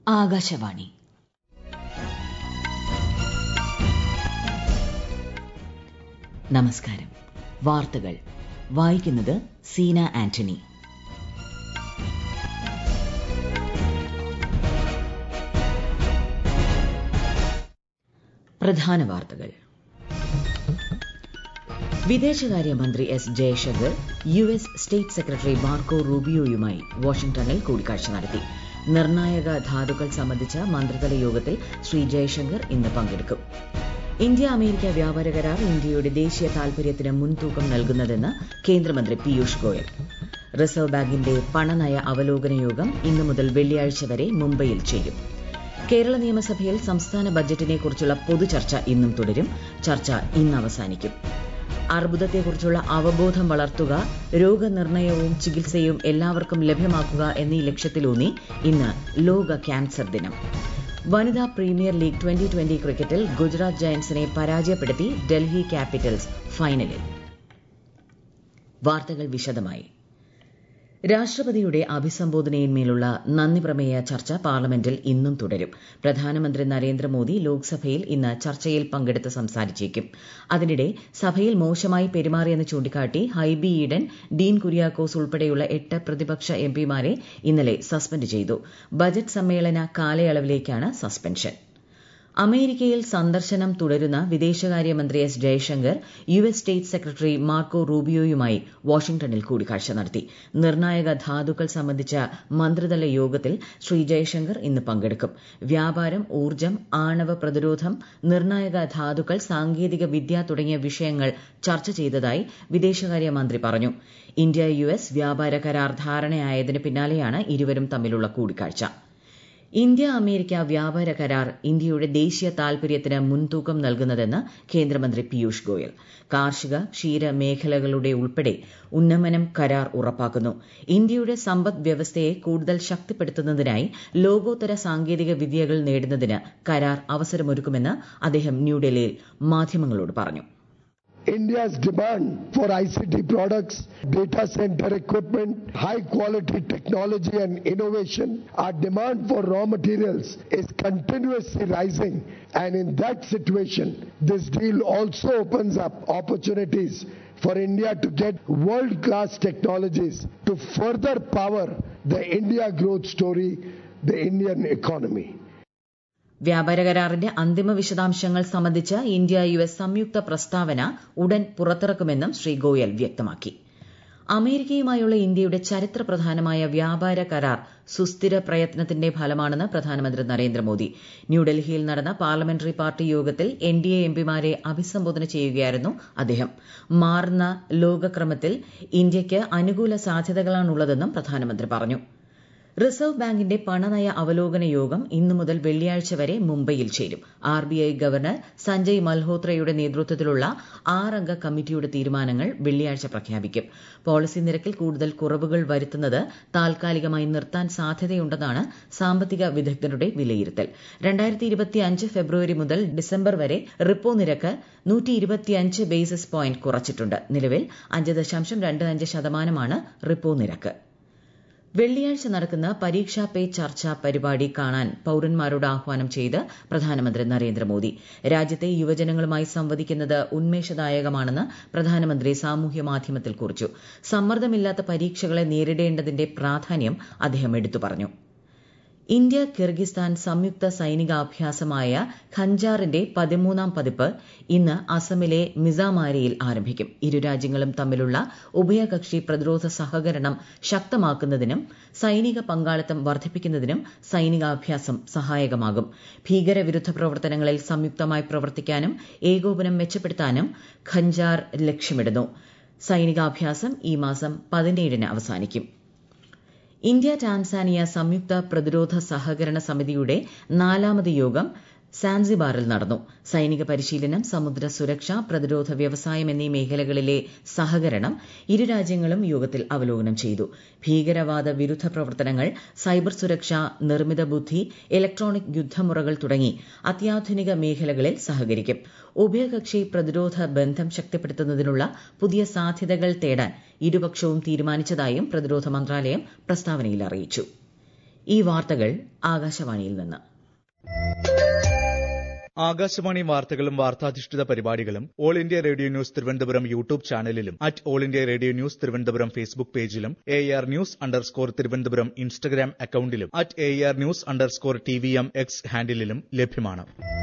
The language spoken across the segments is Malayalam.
ആകാശവാണി നമസ്കാരം വാർത്തകൾ വായിക്കുന്നത് സീന ആന്റണി പ്രധാന വാർത്തകൾ വിദേശകാര്യമന്ത്രി S Jaishankar U S state secretary Marco റൂബിയോയുമായി വാഷിംഗ്ടണിൽ കൂടിക്കാഴ്ച നടത്തി നിർണായക ധാതുക്കൾ സംബന്ധിച്ച മന്ത്രിതല യോഗത്തിൽ ശ്രീ ജയശങ്കർ ഇന്ന് പങ്കെടുക്കും ഇന്ത്യ അമേരിക്ക വ്യാപാര കരാർ ഇന്ത്യയുടെ ദേശീയ താൽപര്യത്തിന് മുൻതൂക്കം നൽകുന്നതെന്ന് കേന്ദ്രമന്ത്രി പീയൂഷ് ഗോയൽ റിസർവ് ബാങ്കിന്റെ പണനയ അവലോകന യോഗം ഇന്നു മുതൽ വെള്ളിയാഴ്ച വരെ മുംബൈയിൽ ചേരും കേരള നിയമസഭയിൽ സംസ്ഥാന ബജറ്റിനെക്കുറിച്ചുള്ള പൊതുചർച്ച ഇന്നും തുടരും ചർച്ച ഇന്ന് അവസാനിക്കും അർബുദത്തെക്കുറിച്ചുള്ള അവബോധം വളർത്തുക രോഗനിർണയവും ചികിത്സയും എല്ലാവർക്കും ലഭ്യമാക്കുക എന്നീ ലക്ഷ്യത്തിലൂന്നി ഇന്ന് ലോക ക്യാൻസർ ദിനം വനിതാ പ്രീമിയർ ലീഗ് ട്വന്റി ട്വന്റി ക്രിക്കറ്റിൽ ഗുജറാത്ത് ജയന്റ്സിനെ പരാജയപ്പെടുത്തി ഡൽഹി ക്യാപിറ്റൽസ് ഫൈനലിൽ വാർത്തകൾ വിശദമായി രാഷ്ട്രപതിയുടെ അഭിസംബോധനയിന്മേലുള്ള നന്ദി പ്രമേയ ചർച്ച പാർലമെന്റിൽ ഇന്നും തുടരും പ്രധാനമന്ത്രി നരേന്ദ്രമോദി ലോക്സഭയിൽ ഇന്ന് ചർച്ചയിൽ പങ്കെടുത്ത് സംസാരിച്ചേക്കും അതിനിടെ സഭയിൽ മോശമായി പെരുമാറിയെന്ന് ചൂണ്ടിക്കാട്ടി ഹൈബി ഈഡൻ ഡീൻ കുര്യാക്കോസ് ഉൾപ്പെടെയുള്ള എട്ട് പ്രതിപക്ഷ എംപിമാരെ ഇന്നലെ സസ്പെൻഡ് ചെയ്തു ബജറ്റ് സമ്മേളന കാലയളവിലേക്കാണ് സസ്പെൻഷൻ അമേരിക്കയിൽ സന്ദർശനം തുടരുന്ന വിദേശകാര്യമന്ത്രി S Jaishankar U S state secretary Marco റൂബിയോയുമായി വാഷിംഗ്ടണിൽ കൂടിക്കാഴ്ച നടത്തി നിർണായക ധാതുക്കൾ സംബന്ധിച്ച മന്ത്രിതല യോഗത്തിൽ ശ്രീ ജയശങ്കർ ഇന്ന് പങ്കെടുക്കും വ്യാപാരം ഊർജ്ജം ആണവ പ്രതിരോധം നിർണായക ധാതുക്കൾ സാങ്കേതിക വിദ്യ തുടങ്ങിയ വിഷയങ്ങൾ ചർച്ച ചെയ്തതായി വിദേശകാര്യമന്ത്രി പറഞ്ഞു ഇന്ത്യ യു എസ് വ്യാപാര കരാർ ധാരണയായതിന് പിന്നാലെയാണ് ഇരുവരും തമ്മിലുള്ള കൂടിക്കാഴ്ച ഇന്ത്യ അമേരിക്ക വ്യാപാര കരാർ ഇന്ത്യയുടെ ദേശീയ താൽപര്യത്തിന് മുൻതൂക്കം നൽകുന്നതെന്ന് കേന്ദ്രമന്ത്രി പീയൂഷ് ഗോയൽ കാർഷിക ക്ഷീര മേഖലകളുടെ ഉൾപ്പെടെ ഉന്നമനം കരാർ ഉറപ്പാക്കുന്നു ഇന്ത്യയുടെ സമ്പദ് വ്യവസ്ഥയെ കൂടുതൽ ശക്തിപ്പെടുത്തുന്നതിനായി ലോകോത്തര സാങ്കേതിക വിദ്യകൾ നേടുന്നതിന് കരാർ അവസരമൊരുക്കുമെന്ന് അദ്ദേഹം ന്യൂഡൽഹിയിൽ മാധ്യമങ്ങളോട് പറഞ്ഞു India's demand for ICT products, data center equipment, high quality technology and innovation, our demand for raw materials is continuously rising. And in that situation, this deal also opens up opportunities for India to get world class technologies to further power the India growth story, the Indian economy. വ്യാപാര കരാറിന്റെ അന്തിമ വിശദാംശങ്ങൾ സംബന്ധിച്ച് ഇന്ത്യ യു എസ് സംയുക്ത പ്രസ്താവന ഉടൻ പുറത്തിറക്കുമെന്നും ശ്രീ ഗോയൽ വ്യക്തമാക്കി അമേരിക്കയുമായുള്ള ഇന്ത്യയുടെ ചരിത്ര പ്രധാനമായ വ്യാപാര കരാർ സുസ്ഥിര പ്രയത്നത്തിന്റെ ഫലമാണെന്ന് പ്രധാനമന്ത്രി നരേന്ദ്രമോദി ന്യൂഡൽഹിയിൽ നടന്ന പാർലമെന്ററി പാർട്ടി യോഗത്തിൽ എൻ ഡി എ എംപിമാരെ അഭിസംബോധന ചെയ്യുകയായിരുന്നു അദ്ദേഹം മാറുന്ന ലോകക്രമത്തിൽ ഇന്ത്യയ്ക്ക് അനുകൂല സാധ്യതകളാണുള്ളതെന്നും പ്രധാനമന്ത്രി പറഞ്ഞു റിസർവ് ബാങ്കിന്റെ പണനയ അവലോകന യോഗം ഇന്നു മുതൽ വെള്ളിയാഴ്ച വരെ മുംബൈയിൽ ചേരും R B I governor Sanjay മൽഹോത്രയുടെ നേതൃത്വത്തിലുള്ള ആറംഗ കമ്മിറ്റിയുടെ തീരുമാനങ്ങൾ വെള്ളിയാഴ്ച പ്രഖ്യാപിക്കും പോളിസി നിരക്കിൽ കൂടുതൽ കുറവുകൾ വരുത്തുന്നത് താൽക്കാലികമായി നിർത്താൻ സാധ്യതയുണ്ടെന്നാണ് സാമ്പത്തിക വിദഗ്ധരുടെ വിലയിരുത്തൽ ഫെബ്രുവരി മുതൽ ഡിസംബർ വരെ റിപ്പോ നിരക്ക് നൂറ്റി ബേസിസ് പോയിന്റ് കുറച്ചിട്ടുണ്ട് നിലവിൽ അഞ്ച് ദശാംശം രണ്ട് അഞ്ച് ശതമാനമാണ് റിപ്പോ നിരക്ക് വെള്ളിയാഴ്ച നടക്കുന്ന പരീക്ഷാ പേ ചർച്ച പരിപാടി കാണാൻ പൌരന്മാരോട് ആഹ്വാനം ചെയ്ത് പ്രധാനമന്ത്രി നരേന്ദ്രമോദി രാജ്യത്തെ യുവജനങ്ങളുമായി സംവദിക്കുന്നത് ഉന്മേഷദായകമാണെന്ന് പ്രധാനമന്ത്രി സാമൂഹ്യ മാധ്യമത്തിൽ കുറിച്ചു സമ്മർദ്ദമില്ലാത്ത പരീക്ഷകളെ നേരിടേണ്ടതിന്റെ പ്രാധാന്യം അദ്ദേഹം എടുത്തു പറഞ്ഞു ഇന്ത്യ കിർഗിസ്ഥാൻ സംയുക്ത സൈനികാഭ്യാസമായ ഖഞ്ചാറിന്റെ പതിമൂന്നാം പതിപ്പ് ഇന്ന് അസമിലെ മിസാമാരയിൽ ആരംഭിക്കും ഇരു രാജ്യങ്ങളും തമ്മിലുള്ള ഉഭയകക്ഷി പ്രതിരോധ സഹകരണം ശക്തമാക്കുന്നതിനും സൈനിക പങ്കാളിത്തം വർദ്ധിപ്പിക്കുന്നതിനും സൈനികാഭ്യാസം സഹായകമാകും ഭീകരവിരുദ്ധ പ്രവർത്തനങ്ങളിൽ സംയുക്തമായി പ്രവർത്തിക്കാനും ഏകോപനം മെച്ചപ്പെടുത്താനും ഖഞ്ചാർ ലക്ഷ്യമിടുന്നു സൈനികാഭ്യാസം ഈ മാസം പതിനേഴിന് അവസാനിക്കും ഇന്ത്യ ടാൻസാനിയ സംയുക്ത പ്രതിരോധ സഹകരണ സമിതിയുടെ നാലാമത് യോഗം സാൻസിബാറിൽ നടന്നു സൈനിക പരിശീലനം സമുദ്ര സുരക്ഷ പ്രതിരോധ വ്യവസായം എന്നീ മേഖലകളിലെ സഹകരണം ഇരു രാജ്യങ്ങളും യോഗത്തിൽ അവലോകനം ചെയ്തു ഭീകരവാദ വിരുദ്ധ പ്രവർത്തനങ്ങൾ സൈബർ സുരക്ഷ നിർമ്മിത ബുദ്ധി ഇലക്ട്രോണിക് യുദ്ധമുറകൾ തുടങ്ങി അത്യാധുനിക മേഖലകളിൽ സഹകരിക്കും ഉഭയകക്ഷി പ്രതിരോധ ബന്ധം ശക്തിപ്പെടുത്തുന്നതിനുള്ള പുതിയ സാധ്യതകൾ തേടാൻ ഇരുപക്ഷവും തീരുമാനിച്ചതായും പ്രതിരോധ മന്ത്രാലയം പ്രസ്താവനയിൽ അറിയിച്ചു ഈ വാർത്തകൾ ആകാശവാണിയിൽ നിന്ന് ആകാശവാണി വാർത്തകളും വാർത്താധിഷ്ഠിത പരിപാടികളും all India radio news Thiruvananthapuram YouTube ചാനലിലും at all India radio news Thiruvananthapuram Facebook പേജിലും A R news underscore Thiruvananthapuram Instagram അക്കൌണ്ടിലും at A R news underscore T V M X ഹാൻഡിലും ലഭ്യമാണ്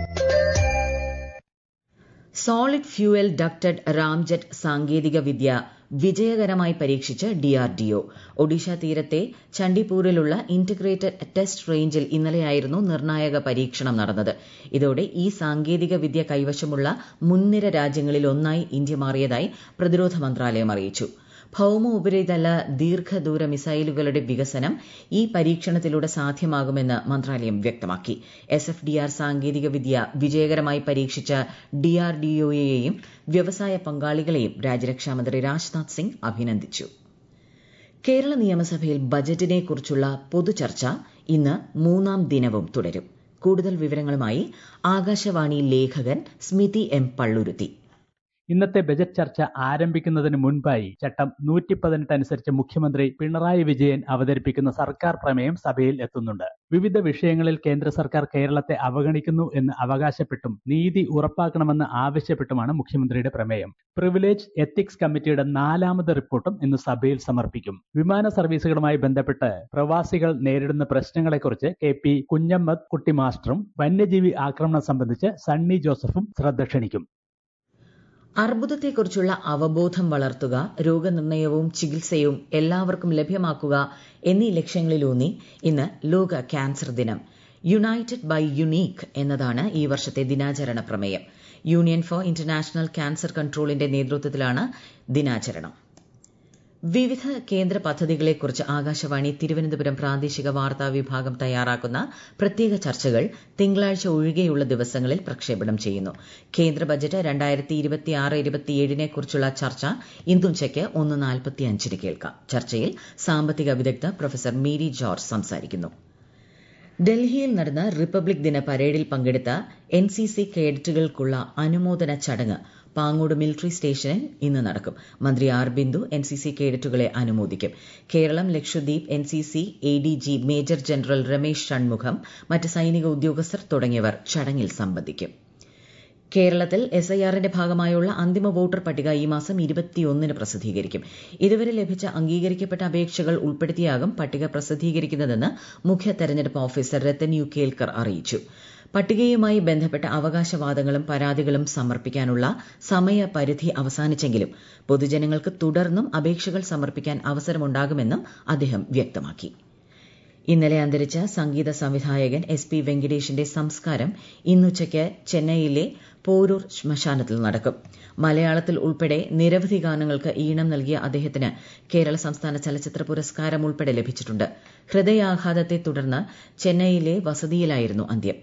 സോളിഡ് ഫ്യൂവൽ ഡക്റ്റഡ് റാംജെറ്റ് സാങ്കേതിക വിദ്യ വിജയകരമായി പരീക്ഷിച്ച് ഡിആർഡിഒ ഒഡീഷ തീരത്തെ ചണ്ഡിപൂരിലുള്ള ഇന്റഗ്രേറ്റഡ് ടെസ്റ്റ് റേഞ്ചിൽ ഇന്നലെയായിരുന്നു നിർണായക പരീക്ഷണം നടന്നത് ഇതോടെ ഈ സാങ്കേതിക വിദ്യ കൈവശമുള്ള മുൻനിര രാജ്യങ്ങളിൽ ഒന്നായി ഇന്ത്യ മാറിയതായി പ്രതിരോധ മന്ത്രാലയം അറിയിച്ചു ഭൌമ ഉപരിതല ദീർഘദൂര മിസൈലുകളുടെ വികസനം ഈ പരീക്ഷണത്തിലൂടെ സാധ്യമാകുമെന്ന് മന്ത്രാലയം വ്യക്തമാക്കി എസ് എഫ് ഡി ആർ സാങ്കേതിക വിദ്യ വിജയകരമായി പരീക്ഷിച്ച ഡിആർഡിഒയെയും വ്യവസായ പങ്കാളികളെയും രാജ്യരക്ഷാമന്ത്രി രാജ്നാഥ് സിംഗ് അഭിനന്ദിച്ചു കേരള നിയമസഭയിൽ ബജറ്റിനെക്കുറിച്ചുള്ള പൊതുചർച്ച ഇന്ന് മൂന്നാം ദിനവും തുടരും കൂടുതൽ വിവരങ്ങളുമായി ആകാശവാണി ലേഖകൻ സ്മിതി എം പള്ളുരുത്തി ഇന്നത്തെ ബജറ്റ് ചർച്ച ആരംഭിക്കുന്നതിന് മുൻപായി ചട്ടം നൂറ്റി പതിനെട്ട് അനുസരിച്ച് മുഖ്യമന്ത്രി പിണറായി വിജയൻ അവതരിപ്പിക്കുന്ന സർക്കാർ പ്രമേയം സഭയിൽ എത്തുന്നുണ്ട് വിവിധ വിഷയങ്ങളിൽ കേന്ദ്ര സർക്കാർ കേരളത്തെ അവഗണിക്കുന്നു എന്ന് അവകാശപ്പെട്ടും നീതി ഉറപ്പാക്കണമെന്ന് ആവശ്യപ്പെട്ടുമാണ് മുഖ്യമന്ത്രിയുടെ പ്രമേയം പ്രിവിലേജ് എത്തിക്സ് കമ്മിറ്റിയുടെ നാലാമത് റിപ്പോർട്ടും ഇന്ന് സഭയിൽ സമർപ്പിക്കും വിമാന സർവീസുകളുമായി ബന്ധപ്പെട്ട് പ്രവാസികൾ നേരിടുന്ന പ്രശ്നങ്ങളെക്കുറിച്ച് കെ പി കുഞ്ഞമ്മദ് കുട്ടി മാസ്റ്ററും വന്യജീവി ആക്രമണം സംബന്ധിച്ച് സണ്ണി ജോസഫും ശ്രദ്ധ ക്ഷണിക്കും അർബുദത്തെക്കുറിച്ചുള്ള അവബോധം വളർത്തുക രോഗനിർണയവും ചികിത്സയും എല്ലാവർക്കും ലഭ്യമാക്കുക എന്നീ ലക്ഷ്യങ്ങളിലൂന്നി ഇന്ന് ലോക ക്യാൻസർ ദിനം യുണൈറ്റഡ് ബൈ യുണീക്ക് എന്നതാണ് ഈ വർഷത്തെ ദിനാചരണ പ്രമേയം യൂണിയൻ ഫോർ ഇന്റർനാഷണൽ ക്യാൻസർ കൺട്രോളിന്റെ നേതൃത്വത്തിലാണ് ദിനാചരണം വിവിധ കേന്ദ്ര പദ്ധതികളെക്കുറിച്ച് ആകാശവാണി തിരുവനന്തപുരം പ്രാദേശിക വാർത്താ വിഭാഗം തയ്യാറാക്കുന്ന പ്രത്യേക ചർച്ചകൾ തിങ്കളാഴ്ച ഒഴികെയുള്ള ദിവസങ്ങളിൽ പ്രക്ഷേപണം ചെയ്യുന്നു കേന്ദ്ര ബജറ്റ് രണ്ടായിരത്തി ഇരുപത്തിയാറ് ഇരുപത്തിയേഴിനെ കുറിച്ചുള്ള ചർച്ച ഇന്നുച്ചയ്ക്ക് ഒന്ന് നാൽപ്പത്തിയഞ്ചിന് കേൾക്കാം ചർച്ചയിൽ സാമ്പത്തിക വിദഗ്ധ പ്രൊഫസർ മേരി ജോർജ് സംസാരിക്കുന്നു ഡൽഹിയിൽ നടന്ന റിപ്പബ്ലിക് ദിന പരേഡിൽ പങ്കെടുത്ത എൻ സി സി കേഡറ്റുകൾക്കുള്ള അനുമോദന ചടങ്ങ് പാങ്ങോട് മിലിറ്ററി സ്റ്റേഷനിൽ ഇന്ന് നടക്കും മന്ത്രി R Bindu N C C കേഡറ്റുകളെ അനുമോദിക്കും Keralam Lakshadweep N C C A D G major general Ramesh Shanmugham മറ്റ് സൈനിക ഉദ്യോഗസ്ഥർ തുടങ്ങിയവർ ചടങ്ങിൽ സംബന്ധിക്കും കേരളത്തിൽ എസ് ഐ ആറിന്റെ ഭാഗമായുള്ള അന്തിമ വോട്ടർ പട്ടിക ഈ മാസം ഇരുപത്തിയൊന്നിന് പ്രസിദ്ധീകരിക്കും ഇതുവരെ ലഭിച്ച അംഗീകരിക്കപ്പെട്ട അപേക്ഷകൾ ഉൾപ്പെടുത്തിയാകും പട്ടിക പ്രസിദ്ധീകരിക്കുന്നതെന്ന് മുഖ്യ തെരഞ്ഞെടുപ്പ് ഓഫീസർ രത്തൻ യു കേൽക്കർ അറിയിച്ചു പട്ടികയുമായി ബന്ധപ്പെട്ട അവകാശവാദങ്ങളും പരാതികളും സമർപ്പിക്കാനുള്ള സമയപരിധി അവസാനിച്ചെങ്കിലും പൊതുജനങ്ങൾക്ക് തുടർന്നും അപേക്ഷകൾ സമർപ്പിക്കാൻ അവസരമുണ്ടാകുമെന്നും അദ്ദേഹം വ്യക്തമാക്കി ഇന്നലെ അന്തരിച്ച സംഗീത സംവിധായകൻ എസ് പി വെങ്കിടേഷിന്റെ സംസ്കാരം ഇന്നുച്ചയ്ക്ക് ചെന്നൈയിലെ പോരൂർ ശ്മശാനത്തിൽ നടക്കും മലയാളത്തിൽ ഉൾപ്പെടെ നിരവധി ഗാനങ്ങൾക്ക് ഈണം നൽകിയ അദ്ദേഹത്തിന് കേരള സംസ്ഥാന ചലച്ചിത്ര പുരസ്കാരം ഉൾപ്പെടെ ലഭിച്ചിട്ടുണ്ട് ഹൃദയാഘാതത്തെ തുടർന്ന് ചെന്നൈയിലെ വസതിയിലായിരുന്നു അന്ത്യം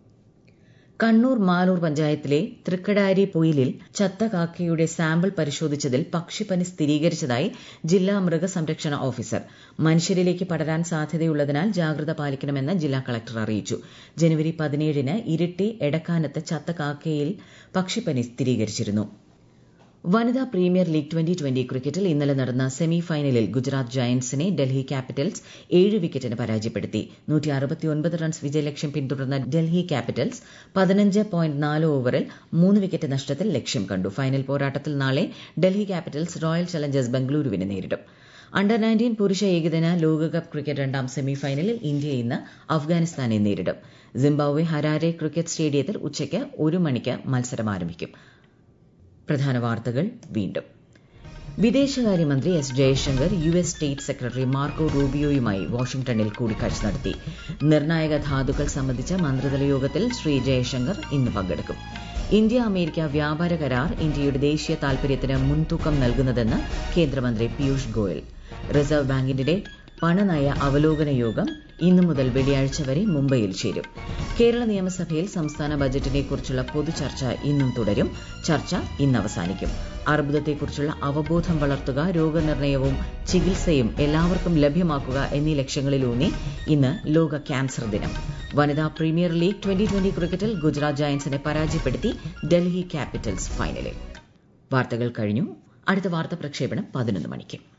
കണ്ണൂർ മാലൂർ പഞ്ചായത്തിലെ തൃക്കടാരി പൊയിലിൽ ചത്ത കാക്കയുടെ സാമ്പിൾ പരിശോധിച്ചതിൽ പക്ഷിപ്പനി സ്ഥിരീകരിച്ചതായി ജില്ലാ മൃഗസംരക്ഷണ ഓഫീസർ മനുഷ്യരിലേക്ക് പടരാൻ സാധ്യതയുള്ളതിനാൽ ജാഗ്രത പാലിക്കണമെന്ന് ജില്ലാ കളക്ടർ അറിയിച്ചു ജനുവരി പതിനേഴിന് ഇരിട്ടി എടക്കാനത്ത് ചത്ത കാക്കയിൽ പക്ഷിപ്പനി സ്ഥിരീകരിച്ചിരുന്നു വനിതാ പ്രീമിയർ ലീഗ് ട്വന്റി ട്വന്റി ക്രിക്കറ്റിൽ ഇന്നലെ നടന്ന സെമി ഫൈനലിൽ ഗുജറാത്ത് ജയന്റ്സിനെ ഡൽഹി ക്യാപിറ്റൽസ് ഏഴ് വിക്കറ്റിന് പരാജയപ്പെടുത്തി റൺസ് വിജയലക്ഷ്യം പിന്തുടർന്ന ഡൽഹി ക്യാപിറ്റൽസ് പതിനഞ്ച് പോയിന്റ് നാല് ഓവറിൽ മൂന്ന് വിക്കറ്റ് നഷ്ടത്തിൽ ലക്ഷ്യം കണ്ടു ഫൈനൽ പോരാട്ടത്തിൽ നാളെ ഡൽഹി ക്യാപിറ്റൽസ് റോയൽ ചലഞ്ചേഴ്സ് ബംഗളൂരുവിനെ നേരിടും അണ്ടർ നയൻറ്റീൻ പുരുഷ ഏകദിന ലോകകപ്പ് ക്രിക്കറ്റ് രണ്ടാം സെമി ഫൈനലിൽ ഇന്ത്യ ഇന്ന് അഫ്ഗാനിസ്ഥാനെ നേരിടും സിംബാബ്വെ ഹരാരെ ക്രിക്കറ്റ് സ്റ്റേഡിയത്തിൽ ഉച്ചയ്ക്ക് ഒരു മണിക്ക് മത്സരം ആരംഭിക്കും പ്രധാന വാർത്തകൾ വീണ്ടും വിദേശകാര്യമന്ത്രി S Jaishankar U S state secretary Marco റൂബിയോയുമായി വാഷിംഗ്ടണിൽ കൂടിക്കാഴ്ച നടത്തി നിർണായക ധാതുക്കൾ സംബന്ധിച്ച മന്ത്രിതല യോഗത്തിൽ ശ്രീ ജയശങ്കർ ഇന്ന് പങ്കെടുക്കും ഇന്ത്യ അമേരിക്ക വ്യാപാര കരാർ ഇന്ത്യയുടെ ദേശീയ താൽപര്യത്തിന് മുൻതൂക്കം നൽകുന്നതെന്ന് കേന്ദ്രമന്ത്രി പീയൂഷ് ഗോയൽ റിസർവ് ബാങ്കിന്റെ പണനയ അവലോകന യോഗം ഇന്നു മുതൽ വെള്ളിയാഴ്ച വരെ മുംബൈയിൽ ചേരും കേരള നിയമസഭയിൽ സംസ്ഥാന ബജറ്റിനെക്കുറിച്ചുള്ള പൊതുചർച്ച ഇന്നും തുടരും ചർച്ച ഇന്ന് അവസാനിക്കും അർബുദത്തെക്കുറിച്ചുള്ള അവബോധം വളർത്തുക രോഗനിർണയവും ചികിത്സയും എല്ലാവർക്കും ലഭ്യമാക്കുക എന്നീ ലക്ഷ്യങ്ങളിലൂന്നി ഇന്ന് ലോക ക്യാൻസർ ദിനം വനിതാ പ്രീമിയർ ലീഗ് ട്വന്റി ട്വന്റി ക്രിക്കറ്റിൽ ഗുജറാത്ത് ജയന്റ്സിനെ പരാജയപ്പെടുത്തി ഡൽഹി ക്യാപിറ്റൽസ് ഫൈനലിൽ വാർത്തകൾ കഴിഞ്ഞു അടുത്ത വാർത്ത പ്രക്ഷേപണം പതിനൊന്ന് മണിക്ക്